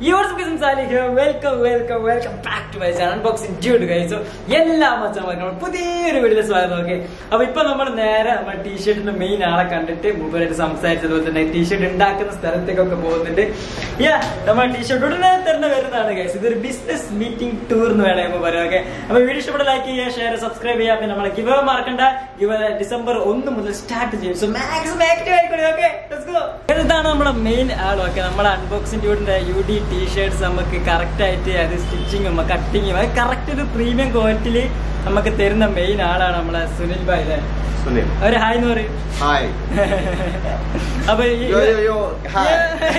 Welcome welcome welcome back to my channel unboxing dude കഴിച്ചു എല്ലാ മച്ചന്മാരും പുതിയൊരു വീഡിയോ സ്വാഗതം ഓക്കെ അപ്പൊ ഇപ്പൊ നമ്മൾ നേരെ നമ്മുടെ ടീഷർട്ടിന്റെ മെയിൻ ആളെ കണ്ടിട്ട് മൂപ്പരായിട്ട് സംസാരിച്ചതുപോലെ തന്നെ ടീഷർട്ട് ഉണ്ടാക്കുന്ന സ്ഥലത്തേക്കൊക്കെ പോകുന്നുണ്ട് യാ നമ്മുടെ ടീഷർട്ട് ഉടനെ തന്നെ വരുന്നതാണ് ഗൈസ് ഇതൊരു ബിസിനസ് മീറ്റിംഗ് ടൂർ എന്ന് വേണേ നമ്മൾ പറയാം ഓക്കെ അപ്പൊ വീഡിയോ ഇഷ്ടപ്പെട്ട ലൈക്ക് ചെയ്യുക ഷെയർ സബ്സ്ക്രൈബ് ചെയ്യുക പിന്നെ നമ്മളെ ഗിവ് മറക്കണ്ട ഗിവ് ഡിസംബർ ഒന്ന് മുതൽ സ്റ്റാർട്ട് ചെയ്യും സോ മാക്സിമം ആക്റ്റീവ് ആയിക്കോളെ ഓക്കെ ഇതാണ് നമ്മുടെ മെയിൻ ആൾ ഓക്കെ നമ്മുടെ അൺബോക്സിംഗ് ഡ്യൂഡിന്റെ യു ഡി ടീ ഷർട്ട്സ് നമുക്ക് കറക്റ്റ് ആയിട്ട് അത് സ്റ്റിച്ചിങ്ങും കട്ടിങ്ങും അത് കറക്റ്റ് ഒരു പ്രീമിയം ക്വാളിറ്റിയിൽ നമുക്ക് തരുന്ന മെയിൻ ആളാണ് നമ്മളെ സുനിൽ ഭായ് അല്ലേ സുനിൽ അവര് ഹായ് എന്ന് പറയും ഹായ് അപ്പൊ ഈ- യോ യോ യോ ഹായ്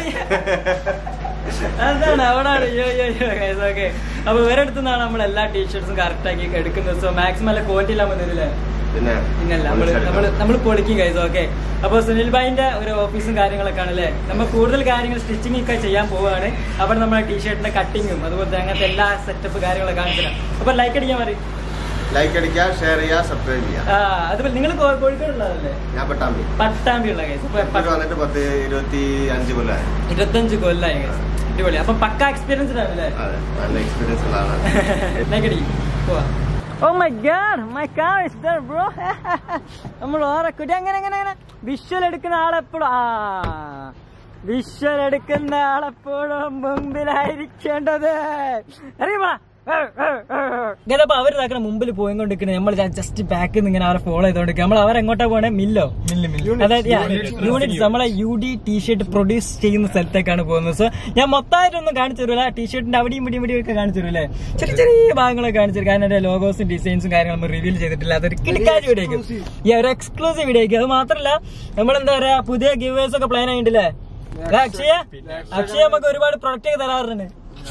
അതാണ് അവിടാണ് യോ യോ യോ ഗൈസ് ഓക്കെ അപ്പൊ ഇവരുടെ അടുത്ത് നിന്നാണ് നമ്മൾ എല്ലാ ടീഷർട്സും കറക്റ്റ് ആക്കി എടുക്കുന്നത് സോ മാക്സിമം നല്ല ക്വാളിറ്റി ഇല്ലാൻ വന്നില്ലേ പിന്നെ പിന്നല്ല നമ്മള് നമ്മള് നമ്മൾ പൊളിക്കും കൈസ് ഓക്കെ അപ്പൊ സുനിൽ ഭായിന്റെ ഒരു ഓഫീസും കാര്യങ്ങളൊക്കെ ആണല്ലേ നമ്മൾ കൂടുതൽ കാര്യങ്ങൾ സ്റ്റിച്ചിങ് ഒക്കെ ചെയ്യാൻ പോവുകയാണ് അവിടെ നമ്മുടെ ടീഷർട്ടിന്റെ കട്ടിങ്ങും അതുപോലെ അങ്ങനത്തെ എല്ലാ സെറ്റപ്പ് കാര്യങ്ങളൊക്കെ കാണിച്ചില്ല അപ്പൊ ലൈക്ക് അടിക്കാൻ മതി ലൈക്ക് അടിക്കുക ഷെയർ ചെയ്യുക സബ്സ്ക്രൈബ് ചെയ്യുക ആ അതുപോലെ നിങ്ങൾ കോഴിക്കോടുള്ളതല്ലേ ഞാൻ പട്ടാമ്പി പട്ടാമ്പിയുള്ള കൈസ് ഇവിടെ വന്നിട്ട് പത്ത് ഇരുപത്തി അഞ്ച് കൊല്ലമായി ഇരുപത്തഞ്ച് കൊല്ലായി കൈസ് അടിപൊളി അപ്പൊ പക്ക എക്സ്പീരിയൻസ്ഡ് ആണല്ലേ അതെ നല്ല എക്സ്പീരിയൻസ് ഉള്ള ആളാണ് ലൈക്ക് അടിക്കും പോവാ oh my God my car is there bro നമ്മൾ ഓറെ കുട്ടി അങ്ങനെ അങ്ങനെ അങ്ങനെ വിഷ്വൽ എടുക്കുന്ന ആളെപ്പോഴും ആ വിഷ്വൽ എടുക്കുന്ന ആളെപ്പോഴും മുമ്പിലായിരിക്കേണ്ടത് അറിയുമാ ഇതപ്പോ അവർ ഇതാക്കണ മുമ്പിൽ പോയിക്കൊണ്ടിരിക്കണേ നമ്മൾ ജസ്റ്റ് ബാക്കിൽ നിന്ന് ഇങ്ങനെ അവരെ ഫോളോ ചെയ്തോണ്ടിരിക്കുക നമ്മൾ അവരെങ്ങോട്ടാ പോണേ മില്ലോ അതായത് യൂണിറ്റ്സ് നമ്മളെ യു ഡി ടീഷർട്ട് പ്രൊഡ്യൂസ് ചെയ്യുന്ന സ്ഥലത്തേക്കാണ് പോകുന്നത് സോ ഞാൻ മൊത്തമായിട്ടൊന്നും കാണിച്ചു തരൂല ടീഷർട്ടിന്റെ അവിടെയും ഇവിടെയും ഇവിടെയും ഒക്കെ കാണിച്ചു തരൂലേ ചെറിയ ചെറിയ ഭാഗങ്ങളൊക്കെ കാണിച്ചു തരും കാരണം എന്റെ ലോഗോസും ഡിസൈൻസും കാര്യങ്ങളും നമ്മൾ റിവീൽ ചെയ്തിട്ടില്ല അതൊരു കിടക്കാരി വീഡിയോ ഈ ഒരു എക്സ്ക്ലൂസീവ് വീഡിയോ അത് മാത്രമല്ല നമ്മൾ എന്താ പറയാ പുതിയ ഗിവേഴ്സ് ഒക്കെ പ്ലാൻ ആയിട്ടില്ലേ അക്ഷയ അക്ഷയ നമുക്ക് ഒരുപാട് പ്രൊഡക്റ്റ് ഒക്കെ തരാറുണ്ട്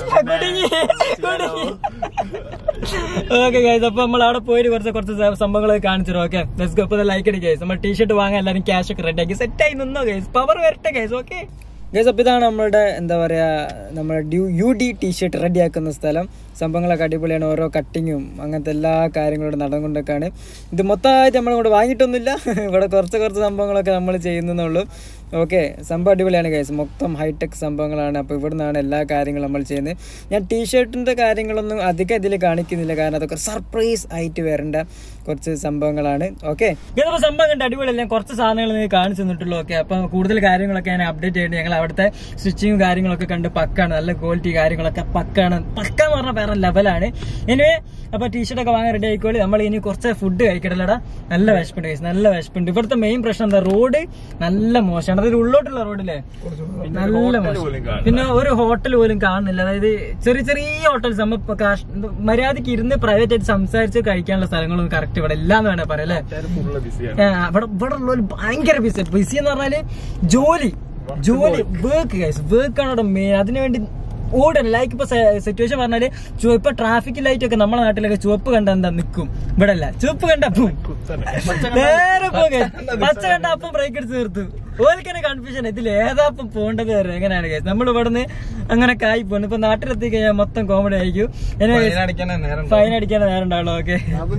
ഓക്കെ ഗൈസ് അപ്പൊ നമ്മൾ അവിടെ പോയിട്ട് കുറച്ച് കുറച്ച് സംഭവങ്ങളൊക്കെ കാണിച്ചു ഓക്കെ ലെറ്റ്സ് ഗോ ഇപ്പൊ ലൈക്ക് അടി ഗൈസ് നമ്മൾ ടീഷർട്ട് വാങ്ങാൻ എല്ലാവരും ക്യാഷ് ഒക്കെ റെഡി ആക്കി സെറ്റ് ആയി നിന്നോ ഗൈസ് പവർ വരട്ടെ ഗൈസ് ഓക്കെ ഗൈസ് അപ്പൊ ഇതാണ് നമ്മളുടെ എന്താ പറയാ നമ്മുടെ യു ഡി ടീഷർട്ട് റെഡി ആക്കുന്ന സ്ഥലം സംഭവങ്ങളൊക്കെ അടിപൊളിയാണ് ഓരോ കട്ടിങ്ങും അങ്ങനത്തെ എല്ലാ കാര്യങ്ങളും നടന്നുകൊണ്ടൊക്കെയാണ് ഇത് മൊത്തമായിട്ട് നമ്മളിങ്ങോട്ട് വാങ്ങിയിട്ടൊന്നുമില്ല ഇവിടെ കുറച്ച് കുറച്ച് സംഭവങ്ങളൊക്കെ നമ്മൾ ചെയ്യുന്നുള്ളൂ ഓക്കെ സംഭവം അടിപൊളിയാണ് ഗൈസ് മൊത്തം ഹൈടെക് സംഭവങ്ങളാണ് അപ്പോൾ ഇവിടെ നിന്നാണ് എല്ലാ കാര്യങ്ങളും നമ്മൾ ചെയ്യുന്നത് ഞാൻ ടീഷർട്ടിൻ്റെ കാര്യങ്ങളൊന്നും അധികം ഇതിൽ കാണിക്കുന്നില്ല കാരണം അതൊക്കെ സർപ്രൈസ് ആയിട്ട് വരേണ്ട കുറച്ച് സംഭവങ്ങളാണ് ഓക്കെ ഇതിപ്പോൾ സംഭവം കണ്ട് അടിപൊളിയല്ല ഞാൻ കുറച്ച് സാധനങ്ങൾ നിങ്ങൾക്ക് കാണിച്ചു തന്നിട്ടുള്ളൂ ഓക്കെ അപ്പം കൂടുതൽ കാര്യങ്ങളൊക്കെ ഞാൻ അപ്ഡേറ്റ് ചെയ്യേണ്ടി ഞങ്ങൾ അവിടുത്തെ സ്റ്റിച്ചിങ്ങും കാര്യങ്ങളൊക്കെ കണ്ട് പക്കാണ് നല്ല ക്വാളിറ്റി കാര്യങ്ങളൊക്കെ പക്കാണ് പക്ക എന്ന് പറഞ്ഞാൽ വേറെ ലെവലാണ് എനിവേ അപ്പൊ ടീഷർട്ട് ഒക്കെ വാങ്ങാൻ റെഡി ആയിക്കോളി നമ്മൾ ഇനി കുറച്ച് ഫുഡ് കഴിക്കട്ടല്ലടാ നല്ല വിശപ്പുണ്ട് guys, നല്ല വിശപ്പുണ്ട് ഇവിടുത്തെ മെയിൻ പ്രശ്നം എന്താ റോഡ് നല്ല മോശമാണ് അതൊരു ഉള്ളോട്ടുള്ള റോഡില്ലേ നല്ല മോശം പിന്നെ ഒരു ഹോട്ടൽ പോലും കാണുന്നില്ല അതായത് ചെറിയ ചെറിയ ഹോട്ടൽസ് നമ്മ ഇപ്പൊ കാഷ്- മര്യാദക്ക് ഇരുന്ന് പ്രൈവറ്റ് ആയിട്ട് സംസാരിച്ച് കഴിക്കാനുള്ള സ്ഥലങ്ങളൊന്നും കറക്റ്റ് ഇവിടെ ഇല്ലാന്ന് വേണേ പറയാം അല്ലേ ആ, ഇവിടെ ഇവിടെ ഉള്ളവര് ഭയങ്കര ബിസി ബിസി എന്ന് പറഞ്ഞാല് ജോലി ജോലി വർക്ക് ഗൈസ് വർക്ക് ആണ് ഇവിടെ മെയിൻ അതിനുവേണ്ടി ഓടണം ലൈക്ക് ഇപ്പൊ സിറ്റുവേഷൻ പറഞ്ഞാല് ചുവ- ഇപ്പൊ ട്രാഫിക് ലൈറ്റ് ഒക്കെ നമ്മുടെ നാട്ടിലൊക്കെ ചുവപ്പ് കണ്ട എന്താ നിക്കും ഇവിടെ അല്ല ചുവപ്പ് കണ്ട പോവും നേരെ പോകെ പച്ച കണ്ട അപ്പം ബ്രേക്ക് എടുത്ത് തീർത്തു ഓൽക്കന്നെ കൺഫ്യൂഷൻ ഇതിൽ ഏതാ ഇപ്പം പോകേണ്ടത് വരെ എങ്ങനെയാണ് കേസ് നമ്മൾ ഇവിടുന്ന് അങ്ങനെ കായി പോകുന്നു ഇപ്പൊ നാട്ടിലെത്തി കഴിഞ്ഞാൽ മൊത്തം കോമഡി ആയിരിക്കും ഫൈൻ അടിക്കാൻ നേരം ഉണ്ടാവുള്ളൂ ഓക്കെ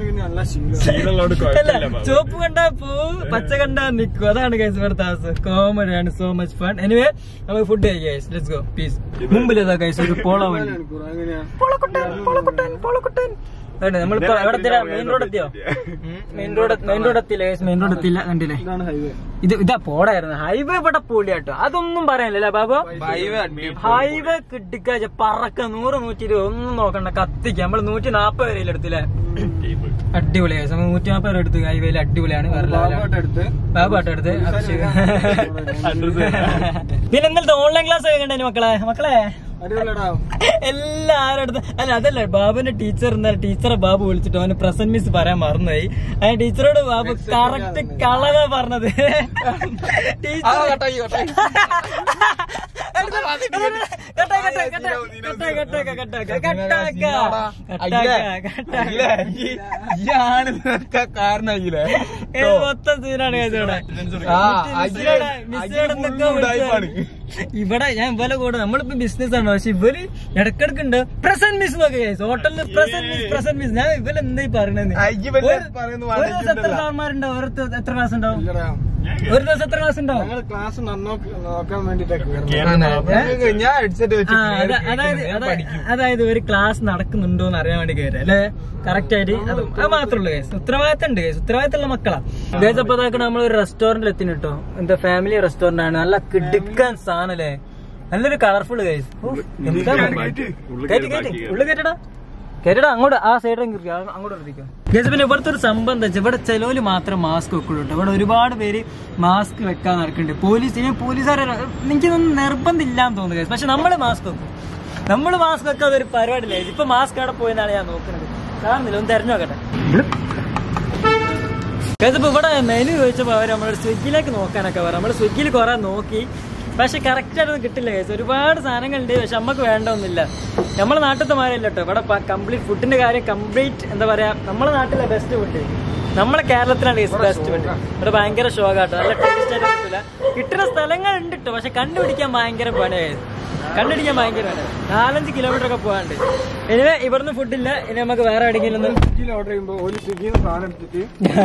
അല്ല ചുവപ്പ് കണ്ടാ പോവും പച്ച കണ്ടാ നിക്കും അതാണ് കേസ് ഇവിടുത്തെ അവസ്ഥ കോമഡി ആണ് സോ മച്ച് ഫൺ എനിവേ നമുക്ക് ഫുഡ് കഴിക്കാം ലെറ്റ്സ് ഗോ പീസ് മുമ്പിൽ ഏതാ കേസ് ഒരു പോളോ വണ്ടി പോളക്കുട്ടൻ പോളക്കുട്ടൻ പോളക്കുട്ടൻ അതെ നമ്മളിപ്പോ എവിടെ എത്തിയാ മെയിൻ റോഡ് എത്തിയോ മെയിൻ റോഡ് മെയിൻ റോഡ് എത്തിയില്ല മെയിൻ റോഡ് എത്തിയില്ല കണ്ടില്ലേ ഇത് ഇതാ പോടായിരുന്നു ഹൈവേ ഇവിടെ പൊളിയാട്ടോ അതൊന്നും പറയാനില്ല ബാബു ഹൈവേ കിട്ടിക്കാച്ച പറക്ക നൂറ് നൂറ്റി ഇരുപത് ഒന്നും നോക്കണ്ട കത്തിക്ക നമ്മള് നൂറ്റി നാപ്പത് വരെ എടുത്തില്ലേ അടിപൊളി guys. നമ്മൾ നൂറ്റി നാപ്പത് വരെ എടുത്ത് ഹൈവേയിൽ അടിപൊളിയാണ് വേറെ level ആണ്. ബാബാട്ടോ എടുത്ത് അഭിഷേക് പിന്നെ ഇന്നലത്തെ ഓൺലൈൻ ക്ലാസ് ഒക്കെ കണ്ടേ മക്കളെ മക്കളെ എല്ലാരും അടുത്ത് അല്ല അതല്ല ബാബുന്റെ ടീച്ചർ എന്നാൽ ടീച്ചറെ ബാബു വിളിച്ചിട്ട് അവന് പ്രസന്റ് മിസ് പറയാൻ മറന്നുപോയി ആ ടീച്ചറോട് ബാബു കറക്റ്റ് കളവ പറഞ്ഞത് ടീച്ചർ മൊത്തം സീനാണ് മിസ്സിനോട് എന്തൊക്കെ ഇവിടെ ഞാൻ ഇവലെ കൂടെ നമ്മളിപ്പോ ബിസിനസ് ആണ് പക്ഷെ ഇവര് ഇടക്കിടക്ക് ഉണ്ട് പ്രസന്റ് മിസ് നോക്കെ ഹോട്ടലിൽ പ്രസന്റ് മിസ് പ്രസന്റ് മിസ് ഞാൻ ഇവര് എന്തായി പറയണെന്ന് അയ്യ, ഇവര് ഒരു- പറയുന്നത് ഒരു ദിവസം എത്ര വാങ്ങിച്ചിട്ടുണ്ടല്ലോ. സാറന്മാരുണ്ടാവും ഒരു ദിവസം എത്ര ക്ലാസ് ഉണ്ടാവും ഒരു ദിവസം എത്ര ക്ലാസ് ഉണ്ടാവും ഞങ്ങള് ക്ലാസ് നോക്കാൻ വേണ്ടിട്ടൊക്കെ ഏ? ഞാൻ ഹെഡ്സെറ്റ് വെച്ച് ആ, അത- അതായത് അതായത് അതായത് ഒരു ക്ലാസ് നടക്കുന്നുണ്ടോ എന്ന് അറിയാൻ വേണ്ടി കയറി അല്ലെ കറക്റ്റ് ആയിട്ട് അത് അത് മാത്രമേ ഉള്ളൂ കേസ് ഉത്തരവാദിത്തം ഉണ്ട് കേസ് ഉത്തരവാദിത്തമുള്ള മക്കളാ ഗേസ് അപ്പൊ അതൊക്കെ നമ്മൾ ഒരു റെസ്റ്റോറന്റിൽ എത്തിന് കേട്ടോ എന്താ ഫാമിലി റെസ്റ്റോറന്റ് ആണ് നല്ല കിടുക്കൻ സാധനം അല്ലേ നല്ലൊരു കളർഫുൾ കേസ് എന്താ കേറ്റി കേറ്റി ഉള്ളു കേട്ടടാ കേട്ടടാ അങ്ങോട്ട് ആ സൈഡ് അങ്ങോട്ട് എത്തിക്കും ഗേസ് പിന്നെ ഇവിടുത്തെ ഒരു സംഭവം എന്താ വെച്ചാൽ ഇവിടെ ചെലോല് മാത്രം മാസ്ക് വെക്കുള്ളൂ കേട്ടോ ഇവിടെ ഒരുപാട് പേര് മാസ്ക് വെക്കാൻ നടക്കുന്നുണ്ട് പോലീസ് ഇനി പോലീസുകാരെ എനിക്കൊന്നും നിർബന്ധം ഇല്ലാന്ന് തോന്നുന്നു ഗേസ് പക്ഷെ നമ്മള് മാസ്ക് വെക്കും നമ്മൾ മാസ്ക് വെക്കാതെ ഒരു പരിപാടിയില്ല ഇപ്പൊ മാസ്ക് അവിടെ പോയെന്നാണ് ഞാൻ നോക്കുന്നത് കാണുന്നില്ല ഒന്ന് തെരഞ്ഞു നോക്കട്ടെ ഗൈസ് ഇപ്പൊ ഇവിടെ മെനു ചോദിച്ചപ്പോ അവർ നമ്മൾ സ്വിഗ്ഗിയിലേക്ക് നോക്കാനൊക്കെ പറയാം നമ്മൾ സ്വിഗ്ഗിയിൽ കുറെ നോക്കി പക്ഷെ കറക്റ്റ് ആയിട്ടൊന്നും കിട്ടില്ല ഗൈസ് ഒരുപാട് സാധനങ്ങളുണ്ട് പക്ഷെ നമുക്ക് വേണ്ടൊന്നുമില്ല നമ്മളെ നാട്ടിലത്തെ മാറിയല്ല കേട്ടോ ഇവിടെ കംപ്ലീറ്റ് ഫുഡിന്റെ കാര്യം കംപ്ലീറ്റ് എന്താ പറയാ നമ്മളെ നാട്ടിലെ ബെസ്റ്റ് ഫുഡ് നമ്മളെ കേരളത്തിലാണ് ബെസ്റ്റ് ഫുഡ് ഇവിടെ ഭയങ്കര ഷോക്കാട്ടോ നല്ല ടേസ്റ്റ് ആയിട്ട് കിട്ടില്ല കിട്ടുന്ന സ്ഥലങ്ങൾ ഉണ്ട് കേട്ടോ പക്ഷെ കണ്ടുപിടിക്കാൻ ഭയങ്കര പണിയായിരുന്നു കണ്ടുപിടിക്കാൻ ഭയങ്കര പണി നാലഞ്ച് കിലോമീറ്റർ ഒക്കെ പോകാണ്ട് ഇനി ഇവിടുന്ന് ഫുഡില്ല ഇനി നമുക്ക് വേറെ എവിടെയെങ്കിലും ഒന്ന് സ്വിഗ്ഗിയിൽ ഓർഡർ ചെയ്യുമ്പോ ഒരു സ്വിഗ്ഗിന്ന് സാധനം എടുത്തിട്ട്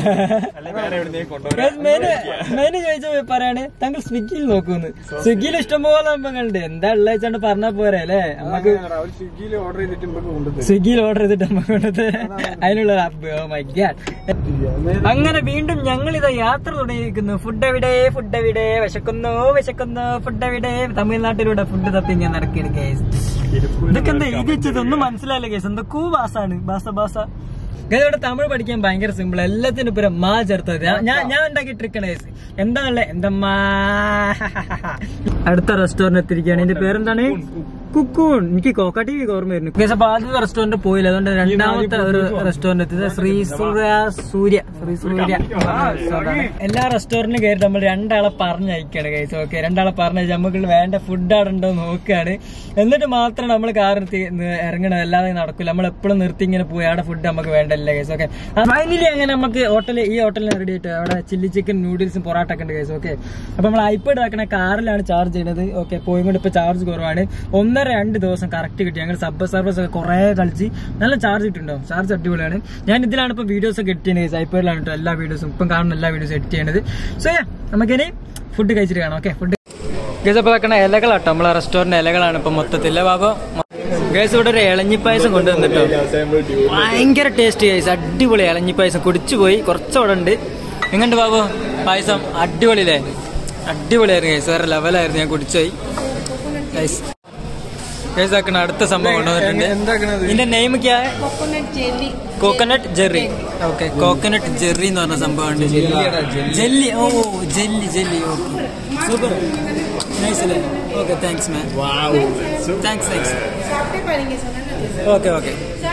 മെനു ചോദിച്ച പറയാണ് താങ്കൾ സ്വിഗ്ഗിയിൽ നോക്കൂന്ന് സ്വിഗ്ഗിയിൽ ഇഷ്ടംപോലെ സംഭവങ്ങളുണ്ട് എന്താ ഉള്ള വെച്ചാണ്ട് പറഞ്ഞാ പോരെ അല്ലേ നമുക്ക് ഒരു സ്വിഗ്ഗിയിൽ ഓർഡർ ചെയ്തിട്ട് നമുക്ക് കൊണ്ടുതരും സ്വിഗ്ഗിയിൽ ഓർഡർ ചെയ്തിട്ട് നമുക്ക് കൊണ്ടത് അതിനുള്ള മൈ ഗാഡ് അങ്ങനെ വീണ്ടും ഞങ്ങൾ ഇതാ യാത്ര തുടങ്ങിയിരിക്കുന്നു ഫുഡ് എവിടെ ഫുഡ് എവിടെ വിശക്കുന്നു വിശക്കുന്നു ഫുഡ് എവിടെ തമിഴ്നാട്ടിലൂടെ ഫുഡ് തപ്പി ഞാൻ നടക്കുകയാണ് കേസ് ഇതൊക്കെ എന്താ ഇത് വെച്ചത് ഒന്നും മനസ്സിലായില്ല കേസ് എന്തൊക്കെയോ ഭാഷാണ് ഭാഷ ഭാഷ ഗൈസ് ഇവിടെ തമിഴ് പഠിക്കാൻ ഭയങ്കര സിമ്പിൾ എല്ലാത്തിനും ഇപ്പം മാ ചേർത്തത് ഞാൻ- ഞാൻ ഞാൻ ഉണ്ടാക്കി ട്രിക്കാണ് കേസ് എന്താണല്ലേ എന്തമ്മാ അടുത്ത റെസ്റ്റോറന്റ് എത്തിയിരിക്കുകയാണ് ഇതിന്റെ പേരെന്താണ് കുക്കൂൺ എനിക്ക് കോക്ക ടി വി ഓർമ്മ വരുന്നു കേസ് അപ്പൊ ആദ്യത്തെ റെസ്റ്റോറന്റ് പോയില്ല അതുകൊണ്ട് രണ്ടാമത്തെ ഒരു റെസ്റ്റോറന്റ് എത്തിയത് ശ്രീ സൂര്യ സൂര്യ ശ്രീ സൂര്യ എല്ലാ റെസ്റ്റോറന്റിലും കയറി നമ്മൾ രണ്ടാളെ പറഞ്ഞയക്കാണ് കേസ് ഓക്കെ രണ്ടാളെ പറഞ്ഞയച്ച് നമുക്ക് വേണ്ട ഫുഡ് അവിടെ ഉണ്ടോ എന്ന് നോക്കുകയാണ് എന്നിട്ട് മാത്രം നമ്മൾ കാർ നിർത്തി നി- ഇറങ്ങണം അല്ലാതെ നടക്കില്ല നമ്മൾ എപ്പോഴും നിർത്തി ഇങ്ങനെ പോയി അവിടെ ഫുഡ് നമുക്ക് വേണ്ടല്ല കേസ് ഓക്കെ ഫൈനലി അങ്ങനെ നമുക്ക് ഹോട്ടലിൽ ഈ ഹോട്ടലിൽ റെഡി ആയിട്ട് അവിടെ ചില്ലി ചിക്കൻ നൂഡിൽസും പൊറാട്ട ഒക്കെ ഉണ്ട് കേസ് ഓക്കെ അപ്പൊ നമ്മൾ ഐപാഡ് ആക്കണ കാറിലാണ് ചാർജ് ചെയ്യുന്നത് ഓക്കെ പോയിക്കൊണ്ട് ഇപ്പൊ ചാർജ് കുറവാണ് ഒന്നര രണ്ട് ദിവസം കറക്റ്റ് കിട്ടി ഞങ്ങൾ സബ് സർവീസ് ഒക്കെ കുറെ കളിച്ച് നല്ല ചാർജ് കിട്ടുന്നുണ്ടാവും ചാർജ് അടിപൊളിയാണ് ഞാൻ ഇതിലാണ് ഇപ്പൊ വീഡിയോസ് ഒക്കെ എഡിറ്റ് ചെയ്യുന്നത് ഐപാഡിലാണ് കേട്ടോ എല്ലാ വീഡിയോസും ഇപ്പം കാണുന്ന എല്ലാ വീഡിയോസും എഡിറ്റ് ചെയ്യുന്നത് സോ യാ നമുക്കിനി ഫുഡ് കഴിച്ചിട്ട് കാണാം ഓക്കെ ഫുഡ് ഗേസ് അപ്പോൾ വെക്കണ ഇലകളാട്ടോ നമ്മളെ റെസ്റ്റോറന്റ് ഇലകളാണ് ഇപ്പൊ മൊത്തത്തില്ല ബാബു ഗേസ് ഇവിടെ ഒരു ഇളഞ്ഞിപ്പായസം കൊണ്ടുവന്നിട്ടോ ഭയങ്കര ടേസ്റ്റ് ഗൈസ് അടിപൊളി ഇളഞ്ഞിപ്പായസം കുടിച്ചു പോയി കുറച്ചവിടെ ഉണ്ട് എങ്ങണ്ട് ബാബു പായസം അടിപൊളിയല്ലേ അടിപൊളിയായിരുന്നു ഗൈസ് വേറെ ലെവലായിരുന്നു ഞാൻ കുടിച്ചുപോയി ഗൈസ് ഗൈസ് ആക്കണ അടുത്ത സംഭവം കൊണ്ടുവന്നിട്ടുണ്ട് എന്താക്കണത് ഇതിന്റെ നെയിം ക്യാ coconut jelly coconut jelly okay coconut jelly എന്ന് പറഞ്ഞ സംഭവമുണ്ട് jelly oh jelly jelly okay super nice അല്ലേ okay thanks man thanks thanks सामने पड़ेंगे सर ഓക്കെ ഓക്കെ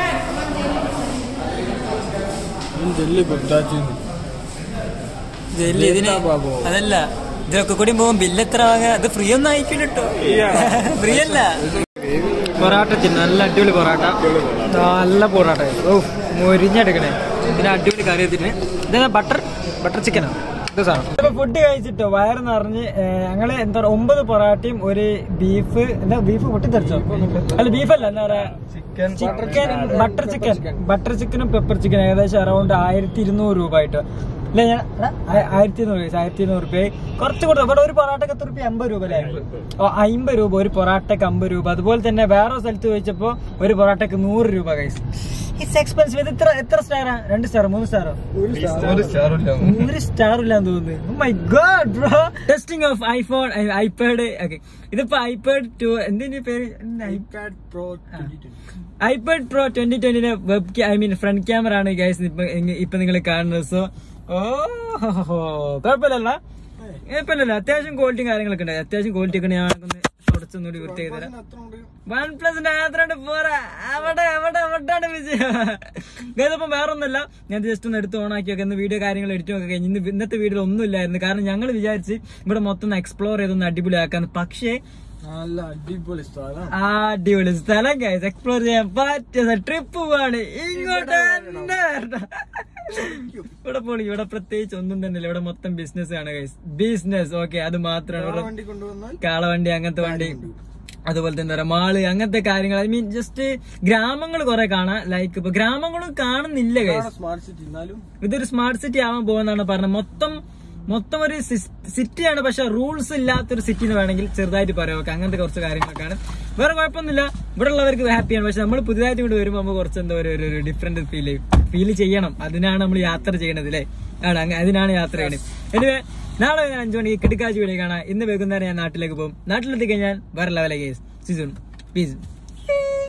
ജെല്ലി കൊടുത്താച്ചു ജെല്ലി ഇതിന് ബാബു. അതല്ല ഇതൊക്കെ കൂടി പോകും ബില്ല് എത്ര വാങ്ങാ അത് ഫ്രീ ഒന്നും ആയിക്കില്ല കേട്ടോ ഫ്രീ അല്ല പൊറാട്ട ചിന്ന നല്ല അടിപൊളി പൊറാട്ട നല്ല പൊറാട്ട ഓ മൊരിഞ്ഞെടുക്കണേ പിന്നെ അടിപൊളി കറി എത്തിട്ട് ഇതാ ബട്ടർ ബട്ടർ ചിക്കനോ ഫുഡ് കഴിച്ചിട്ടോ വയറ് നിറഞ്ഞ് ഏഹ്, ഞങ്ങള് എന്താ പറയാ ഒമ്പത് പൊറാട്ടയും ഒരു ബീഫ് എന്താ ബീഫ് പൊട്ടിത്തെറിച്ചോ അല്ല ബീഫല്ല എന്താ പറയാ chicken chicken butter chicken butter ചിക്കനും പെപ്പർ ചിക്കൻ ഏകദേശം അറൗണ്ട് ആയിരത്തി ഇരുന്നൂറ് രൂപ ആയിട്ട് അല്ലെ ഞാൻ എടാ, ആ- ആയിരത്തി ഇരുന്നൂറ് പൈസ ആയിരത്തി ഇരുന്നൂറ് രൂപ കുറച്ച് കൂടുതൽ ഇവിടെ ഒരു പൊറാട്ടക്ക് എത്ര രൂപ അമ്പത് രൂപ അല്ലേ ഓ അമ്പത് രൂപ ഒരു പൊറാട്ടക്ക് അമ്പത് രൂപ അതുപോലെ തന്നെ വേറെ സ്ഥലത്ത് ചോദിച്ചപ്പോ ഒരു പൊറാട്ടക്ക് നൂറ് രൂപ കൈസ് ഇറ്റ്സ് എക്സ്പെൻസീവ് ഇത് എത്ര എത്ര സ്റ്റാറാ രണ്ട് സ്റ്റാറോ മൂന്ന് സ്റ്റാറോ ഒരു സ്റ്റാറില്ല ഒരു സ്റ്റാർ ഇല്ലാന്ന് തോന്നുന്നു my God bro testing of iPhone iPad okay ഇതിപ്പോ ഐപാഡ് ടു എന്തിന്റെ പേര് iPad pro iPad pro twenty ട്വന്റിന്റെ web I mean front camera ആണ് ഗൈസ് ഇപ്പൊ ഇങ്ങ- ഇപ്പൊ നിങ്ങൾ കാണുന്നത് സോ ഓ കുഴപ്പമില്ലല്ല കുഴപ്പമില്ലല്ല അത്യാവശ്യം ക്വാളിറ്റി കാര്യങ്ങളൊക്കെ ഉണ്ട് അത്യാവശ്യം ക്വാളിറ്റി ഒക്കെ ഞാൻ ഒന്ന് തുടച്ചൊന്നുകൂടി വൃത്തിയാക്കി തരാം വൺ പ്ലസിന്റെ മാത്രണ്ട് പോരാ അവിടെ അവിടെ അവിടാണ് വിജയം ഇതപ്പം വേറെ ഒന്നല്ല ഞാൻ ജസ്റ്റ് ഒന്ന് എടുത്ത് ഓണാക്കി ഒക്കെ ഒന്ന് വീഡിയോ കാര്യങ്ങൾ എഡിറ്റ് ഒക്കെ കഴിഞ്ഞ് ഇന്ന് ഇന്നത്തെ വീഡിയോ ഒന്നും ഇല്ലായിരുന്നു കാരണം ഞങ്ങൾ വിചാരിച്ച് ഇവിടെ മൊത്തം ഒന്ന് എക്സ്പ്ലോർ ചെയ്തൊന്ന് അടിപൊളിയാക്കാന്ന് പക്ഷേ നല്ല അടിപൊളി സ്ഥലം ആ അടിപൊളി സ്ഥലം ഗൈസ് എക്സ്പ്ലോർ ചെയ്യാൻ പറ്റിയ ട്രിപ്പ് പോവാണ് ഇങ്ങോട്ട് തന്നെ വരണം. ഇവിടെ പോണി ഇവിടെ പ്രത്യേകിച്ച് ഒന്നും തന്നെ ഇല്ല ഇവിടെ മൊത്തം ബിസിനസ് ആണ് ഗൈസ് ബിസിനസ് ഓക്കെ അത് മാത്രമാണ് ഇവിടെ വണ്ടി കൊണ്ടുവന്നാൽ കാളവണ്ടി അങ്ങനത്തെ വണ്ടി അതുപോലെ തന്നെ എന്താ പറയാ മാള് അങ്ങനത്തെ കാര്യങ്ങൾ ഐ മീൻ ജസ്റ്റ് ഗ്രാമങ്ങൾ കുറെ കാണാം ലൈക്ക് ഇപ്പൊ ഗ്രാമങ്ങളും കാണുന്നില്ല ഗൈസ് സ്മാർട്ട് സിറ്റി എന്നാലും ഇതൊരു സ്മാർട്ട് സിറ്റി ആവാൻ പോകുന്നതാണ് പറഞ്ഞത് മൊത്തം മൊത്തം ഒരു സിറ്റിയാണ് പക്ഷെ റൂൾസ് ഇല്ലാത്തൊരു സിറ്റി എന്ന് വേണമെങ്കിൽ ചെറുതായിട്ട് പറയാം ഓക്കെ അങ്ങനത്തെ കുറച്ച് കാര്യങ്ങളൊക്കെയാണ് വേറെ കുഴപ്പമൊന്നുമില്ല ഇവിടെ ഉള്ളവർക്ക് ഹാപ്പിയാണ് പക്ഷെ നമ്മൾ പുതിയതായിട്ട് ഇവിടെ വരുമ്പോൾ നമുക്ക് കുറച്ച് എന്താ ഒരു ഒരു ഡിഫറെന്റ് ഫീൽ ഫീൽ ചെയ്യണം അതിനാണ് നമ്മൾ യാത്ര ചെയ്യണത് അല്ലേ ആണ് അങ്ങ- അതിനാണ് യാത്ര ചെയ്യണത് എനിവേ നാളെ ഞാൻ അഞ്ചു മണിക്ക് കിടക്കാഴ്ച വീഡിയോ കാണാം ഇന്ന് വൈകുന്നേരം ഞാൻ നാട്ടിലേക്ക് പോകും നാട്ടിലെത്തി കഴിഞ്ഞാൽ വേറെ ലെവലെ കേസ് സീസൺ പീസ്